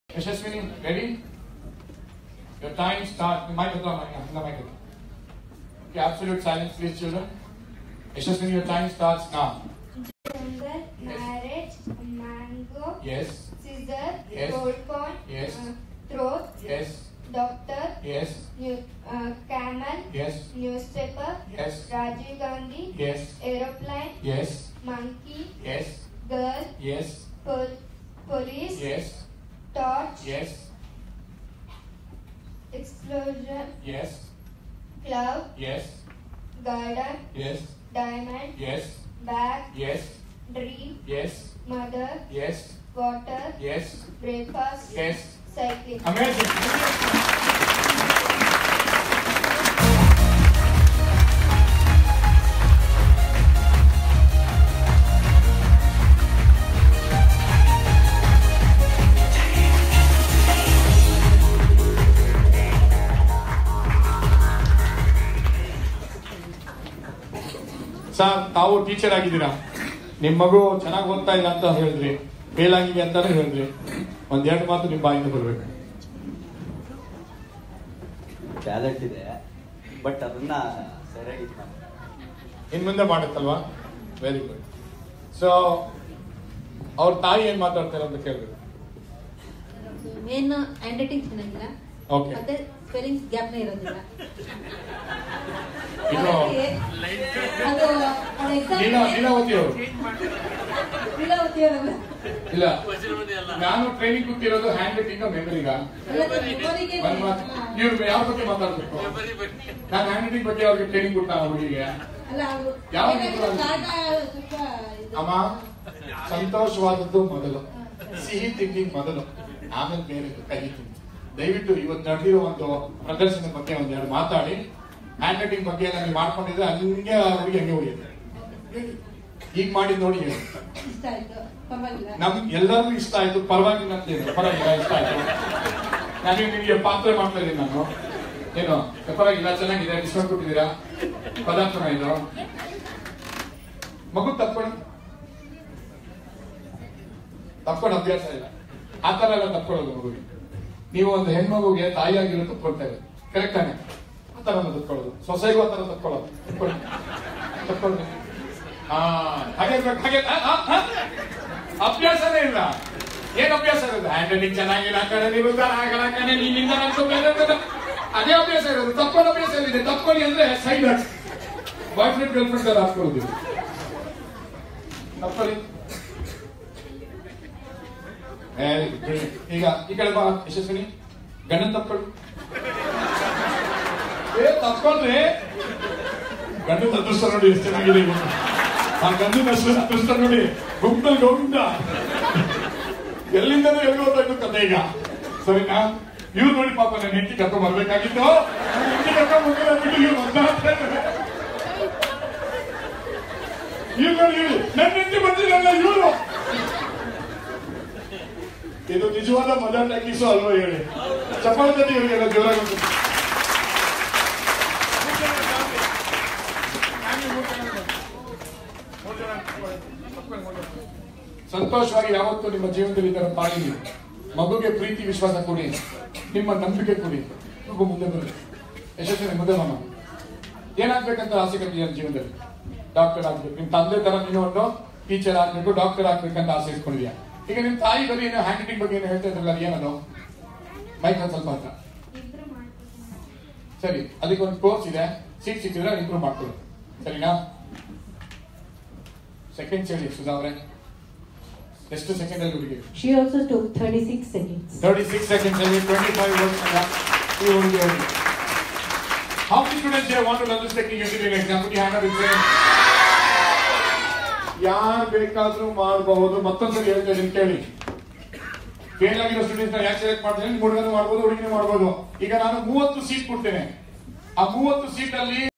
Yashasvini ready Your time start. Mic hata mic. The mic hata. Okay, absolute silence, please, children. Yashaswini, your time starts now. Gender, marriage, mango, Yes, scissor, Yes. gold coin, Yes. uh, throat, yes, doctor, yes, new, uh, camel, yes, newspaper, yes, Rajiv Gandhi, yes, aeroplane, yes, monkey, yes, girl, yes, pol- police, yes, torch, yes, explosion, yes, cloud, yes, garden, yes, diamond, yes, bag, yes, dream, yes, mother, yes, water, yes, breakfast, yes. cycling. Amazing. Sir ತಾವು teacher ಆಗಿದ್ದೀರಾ ನಿಮ್ಮ ಮಗು ಚೆನ್ನಾಗಿ ಓದ್ತಾ ಇಲ್ಲ ಅಂತ ಹೇಳಿದ್ರಿ fail ಆಗಿದೆ ಅಂತಾನೆ ಹೇಳಿದ್ರಿ ಒಂದೆರಡು ಮಾತು ನಿಮ್ಮ ಬಾಯಿಂದ ಬರ್ಬೇಕು ಟ್ಯಾಲೆಂಟ್ ಇದೆ ಬಟ್ ಅದನ್ನ ಸರಿಯಾಗಿ ಇದ್ ಮಾಡ್ಬೇಕು. ಇನ್ ಮುಂದೆ ಮಾಡುತ್ತಲ್ವಾ ವೆರಿ ಗುಡ್ ಸೊ ಅವ್ರ ತಾಯಿ ಏನ್ ಮಾತಾಡ್ತಾರೆ ಅಂತ ಕೇಳ್ಬೇಕು ಮೇನ್ ಹ್ಯಾಂಡ್ ರೈಟಿಂಗ್ ಚೆನ್ನಾಗಿಲ್ಲ Okay. ಮತ್ತೆ ಸ್ಪೆಲ್ಲಿಂಗ್ ಗ್ಯಾಪ್ನೇ ಇರೋದಿಲ್ಲ ಇನ್ನು ಹಾಗಾಗಿ ಅದು ಅವ್ಳ exam ಲೀಲಾ ಗೆ- ಲೀಲಾವತಿ ಅವರು ಲೀಲಾವತಿ ಅವರಲ್ಲ. ಇಲ್ಲ ನಾನು ಟ್ರೈನಿಂಗ್ ಕೂತಿರೋದು ಹ್ಯಾಂಡ್ ರೈಟಿಂಗ್ ಮೆಮರಿಗ ಅಲ್ಲ, ಒಬ್ಬರಿಗೆ ಒಂದ್ ಮಾತು ಇವ್ರು ಯಾವ ಬಗ್ಗೆ ಮಾತಾಡ್ಬೇಕು ನಾನು ಹ್ಯಾಂಡ್ ರೈಟಿಂಗ್ ಬಗ್ಗೆ ಅವ್ರಿಗೆ ಟ್ರೈನಿಂಗ್ ಕೊಟ್ಟ ಹುಡುಗಿಗೆ ಅಲ್ಲ ಅವ್ರು ಯಾವ ಏನಾಗಿದೆ, ರೀತಿ ಕಾಟ ಸ್ವಲ್ಪ ಇದು- ಅಮ್ಮ ಸಂತೋಷವಾದದ್ದು ಮೊದಲು ಸಿಹಿ ತಿಂಡಿಂಗ್ ಮೊದಲು ಆಮೇಲೆ ಬೇರೆ ಕಹಿ ತಿಂಡಿ ದಯವಿಟ್ಟು ಇವತ್ತು ನಡೆದಿರೋ ಒಂದು ಪ್ರದರ್ಶನ ಬಗ್ಗೆ ಒಂದೆರಡು ಮಾತಾಡಿ ಹ್ಯಾಂಡ್ ರೈಟಿಂಗ್ ಬಗ್ಗೆ ಎಲ್ಲ ನೀವು ಮಾಡ್ಕೊಂಡಿದ್ರೆ ಹಂಗೆ ಅವ್ರಿಗೆ ಹಂಗೆ ಉಳಿಯುತ್ತೆ ಈಗ ಮಾಡಿದ್ ನೋಡಿ ಹೇಳಿ. ಇಷ್ಟ ಆಯ್ತು ಪರವಾಗಿಲ್ಲ ನಮ್ ಎಲ್ಲರಿಗೂ ಇಷ್ಟ ಆಯ್ತು ಪರವಾಗಿಲ್ಲ ಅಂತ ಹೇಳಿ ಪರವಾಗಿಲ್ಲ ಇಷ್ಟ ಆಯ್ತು ನನಗೆ ನಿಮಗೆ ಪಾತ್ರ ಮಾಡ್ತಾ ಇದ್ದೀನಿ ನಾನು ಏನು ಪರವಾಗಿಲ್ಲ ಚೆನ್ನಾಗಿದೆ ಡಿಸ್ಕೌಂಟ್ ಕೊಟ್ಟಿದ್ದೀರಾ ಪದಾರ್ಥನ ಇದು ಮಗು ತಪ್ಕೊಳ್ಳಿ ತಪ್ಕೊಂಡು ಅಭ್ಯಾಸ ಇಲ್ಲ ಆ ತರ ಎಲ್ಲ ತಪ್ಕೊಳ್ಳೋದು ಮಗುವಿಗೆ ನೀವು ಒಂದು ಹೆಣ್ಮಗುಗೆ ತಾಯಿಯಾಗಿರೋ ತಪ್ಕೊಳ್ತಾ ಇರೋದು ಕರೆಕ್ಟ್ ತಾನೆ ಆ ತರ ತಪ್ಕೊಳ್ಳೋದು ಸೊಸೆಗೂ ಆ ತರ ತಪ್ಕೊಳ್ಳೋದು ತಪ್ಕೊಳ್ಳಿ ತಪ್ಕೊಳ್ಳಿ ಹಾ ಹಾಗೆ ಇರ್ಬೇಕು, ಹಾಗೆ ಆ, ಆ, ಆ. ಅಭ್ಯಾಸನೇ ಇಲ್ಲ ಏನ್ ಅಭ್ಯಾಸ ಇರೋದು ಹ್ಯಾಂಡ್ ರೈಟಿಂಗ್ ಚೆನ್ನಾಗಿಲ್ಲ ಕಡೆ ನೀವು ಉದ್ದಾರ ಆಗಲ್ಲ ಕಣೆ ನಿನ್ನಿಂದ ನನ್ ಸುಮ್ನೆ ಇರೋದು. ಅದೇ ಅಭ್ಯಾಸ ಇರೋದು ತಪ್ಕೊಂಡು ಅಭ್ಯಾಸ ಇದೆ ತಪ್ಕೊಳ್ಳಿ ಅಂದ್ರೆ side boyfriend girlfriend ಎಲ್ಲ ಹಾಕೊಳ್ಳೋದು ತಪ್ಕೊಳ್ಳಿ Very good, brilliant. ಈಗ ಈ ಕಡೆ ಬಾ ಯಶಸ್ವಿನಿ ಗಂಡನ್ ತಪ್ಕೊಳ್ಳಿ ಏ ತಪ್ಕೊಂಡ್ರೆ ಗಂಡನ ಅದೃಷ್ಟ ನೋಡಿ ಎಷ್ಟು ಚೆನ್ನಾಗಿದೆ ಇವತ್ತು. ಆ ಗಂಡನ ಅಷ್ಟು ಅದೃಷ್ಟ ನೋಡಿ ಗುಂಪಲ್ಲಿ ಗೋವಿಂದ ಎಲ್ಲಿಂದನೂ ಎಲ್ಲಿ ಹೋಗ್ತಾ ಕತೆ ಈಗ ಸರಿನಾ ಇವ್ರು ನೋಡಿ ಪಾಪ ನನ್ನ ಹೆಂಡತಿ ಕರ್ಕೊಂಡ್ ಬರ್ಬೇಕಾಗಿತ್ತು ಹೆಂಡತಿ ಕರ್ಕೊಂಡ್ ಬಂದ್ರೆ ಬಿಟ್ಟು ಇವ್ರು ಬಂದ ಇವ್ರು ನೋಡಿ ಇವ್ರು ನನ್ನ ಹೆಂಡತಿ ಬಂದಿರಲ್ಲ ಇವರು ಇದು ನಿಜವಾದ ಮಜಾ ಟಾಕೀಸು ಅಲ್ವಾ ಹೇಳಿ ಚಪ್ಪಾಳೆ ತಟ್ಟಿ ಇವರಿಗೆಲ್ಲ ಜೋರಾಗಿ ಒಂದು. ಸಂತೋಷವಾಗಿ ಯಾವತ್ತೂ ನಿಮ್ಮ ಜೀವನದಲ್ಲಿ ಇದರ ಪಾಲಿಗೆ ಮಗುಗೆ ಪ್ರೀತಿ ವಿಶ್ವಾಸ ಕೊಡಿ ನಿಮ್ಮ ನಂಬಿಕೆ ಕೊಡಿ ಮಗು ಮುಂದೆ ಬರಲಿ ಯಶಸ್ವಿನಿ ಮುಂದೆ ಮಾಮ ಏನಾಗ್ಬೇಕಂತ ಆಸೆ ಕಂಡಿದ್ದೀಯ ಜೀವನದಲ್ಲಿ ಡಾಕ್ಟರ್ ಆಗ್ಬೇಕು ನಿಮ್ ತಂದೆ ತರ ನೀನು ಒಂದು ಟೀಚರ್ ಆಗ್ಬೇಕು ಡಾಕ್ಟರ್ ಆಗ್ಬೇಕಂತ ಆಸೆ ಇಟ್ಕೊಂಡಿದ್ಯಾ ಈಗ ನಿಮ್ ತಾಯಿ ಬರೀ ಏನೋ ಹ್ಯಾಂಡ್ ರೈಟಿಂಗ್ ಬಗ್ಗೆ ಏನೋ ಹೇಳ್ತಾ ಇದ್ರಲ್ಲ ಅದು ಏನದು ಮೈಕ್ ಒಂದ್ ಸ್ವಲ್ಪ ಹತ್ರ ಇಬ್ರು ಮಾಡ್ಕೊಂಡು ಸರಿ ಅದಕ್ಕೆ ಒಂದು ಕೋರ್ಸ್ ಇದೆ ಸೀಟ್ ಸಿಕ್ಕಿದ್ರೆ ಇಂಪ್ರೂವ್ ಮಾಡ್ಕೊಳ್ಳಿ ಸರಿನಾ ಸೆಕೆಂಡ್ ಹೇಳಿ ಸುಧಾ ಅವರೇ ಎಷ್ಟು ಸೆಕೆಂಡ್ ಅಲ್ಲಿ ಹುಡುಗಿ She also took 36 seconds. Thirty six seconds ಅಲ್ಲಿ ಟ್ವೆಂಟಿ ಫೈವ್ ವರ್ಡ್ಸ್ ಈ ಹುಡುಗಿ ಅವರಿಗೆ how many students here want to learn this technique engineering exam put hand up ಯಾರು ಬೇಕಾದ್ರೂ ಮಾಡಬಹುದು ಮತ್ತೊಂದ್ಸರಿ ಹೇಳ್ತಾ ಇದೀನಿ ಕೇಳಿ ಫೇಲ್ ಆಗಿರೋ ಸ್ಟೂಡೆಂಟ್ಸ್ ಯಾಕೆ ಸೆಲೆಕ್ಟ್ ಮಾಡ್ತೀನಿ ಹುಡುಗನು ಮಾಡ್ಬೋದು ಹುಡುಗಿನೂ ಮಾಡ್ಬೋದು ಈಗ ನಾನು ಮೂವತ್ತು ಸೀಟ್ ಕೊಡ್ತೇನೆ ಆ ಮೂವತ್ತು ಸೀಟ್ ಅಲ್ಲಿ